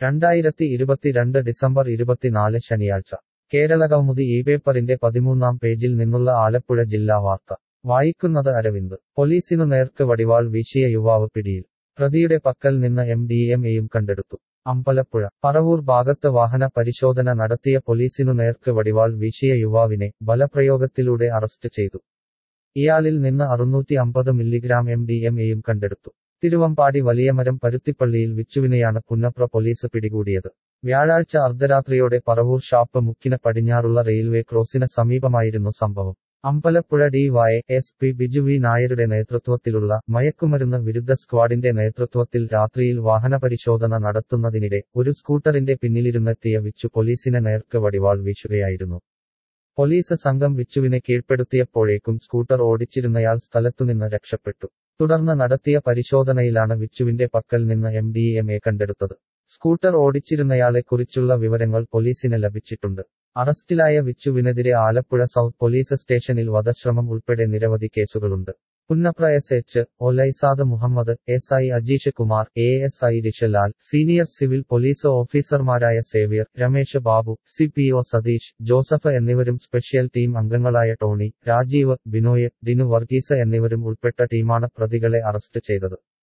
രണ്ടായിരത്തി ഇരുപത്തിരണ്ട് ഡിസംബർ ഇരുപത്തിനാല് ശനിയാഴ്ച കേരളകൗമുദി ഈ പേപ്പറിന്റെ പതിമൂന്നാം പേജിൽ നിന്നുള്ള ആലപ്പുഴ ജില്ലാ വാർത്ത വായിക്കുന്നത് അരവിന്ദ് പോലീസിനു നേർക്ക് വടിവാൾ വീശിയ യുവാവ് പിടിയിൽ പ്രതിയുടെ പക്കൽ നിന്ന് എം ഡി എം എയും കണ്ടെടുത്തു അമ്പലപ്പുഴ പറവൂർ ഭാഗത്ത് വാഹന പരിശോധന നടത്തിയ പോലീസിനു നേർക്ക് വടിവാൾ വീശിയ യുവാവിനെ ബലപ്രയോഗത്തിലൂടെ അറസ്റ്റ് ചെയ്തു ഇയാളിൽ നിന്ന് അറുന്നൂറ്റി അമ്പത് മില്ലിഗ്രാം എം ഡി എം എയും കണ്ടെടുത്തു തിരുവമ്പാടി വലിയമരം പരുത്തിപ്പള്ളിയിൽ വിച്ചുവിനെയാണ് പുന്നപ്ര പോലീസ് പിടികൂടിയത് വ്യാഴാഴ്ച അർദ്ധരാത്രിയോടെ പറവൂർ ഷാപ്പ് മുക്കിന് പടിഞ്ഞാറുള്ള റെയിൽവേ ക്രോസിന് സമീപമായിരുന്നു സംഭവം Ambalappuzha D Y S P Biju V നായരുടെ നേതൃത്വത്തിലുള്ള മയക്കുമരുന്ന് വിരുദ്ധ സ്ക്വാഡിന്റെ നേതൃത്വത്തിൽ രാത്രിയിൽ വാഹനപരിശോധന നടത്തുന്നതിനിടെ ഒരു സ്കൂട്ടറിന്റെ പിന്നിലിരുന്നെത്തിയ വിച്ചു പോലീസിനെ നേർക്ക് വടിവാൾ വീശുകയായിരുന്നു പോലീസ് സംഘം വിച്ചുവിനെ കീഴ്പ്പെടുത്തിയപ്പോഴേക്കും സ്കൂട്ടർ ഓടിച്ചിരുന്നയാൾ സ്ഥലത്തുനിന്ന് രക്ഷപ്പെട്ടു തുടർന്ന് നടത്തിയ പരിശോധനയിലാണ് വിച്ചുവിന്റെ പക്കൽ നിന്ന് എം ഡി എം എ കണ്ടെടുത്തത് സ്കൂട്ടർ ഓടിച്ചിരുന്നയാളെക്കുറിച്ചുള്ള വിവരങ്ങൾ പോലീസിന് ലഭിച്ചിട്ടുണ്ട് അറസ്റ്റിലായ വിച്ചുവിനെതിരെ ആലപ്പുഴ സൗത്ത് പോലീസ് സ്റ്റേഷനിൽ വധശ്രമം ഉൾപ്പെടെ നിരവധി കേസുകളുണ്ട് പുന്നപ്ര എസ് എച്ച് ഒലൈസാദ് Muhammad S I Ajeesh Kumar A S I Rishalal senior civil police ഓഫീസർമാരായ Xavier Ramesh Babu C P O Satheesh Joseph എന്നിവരും സ്പെഷ്യൽ ടീം അംഗങ്ങളായ ടോണി രാജീവ് ബിനോയ് ഡിനു വർഗീസ് എന്നിവരും ഉൾപ്പെട്ട ടീമാണ് പ്രതികളെ അറസ്റ്റ് ചെയ്തത്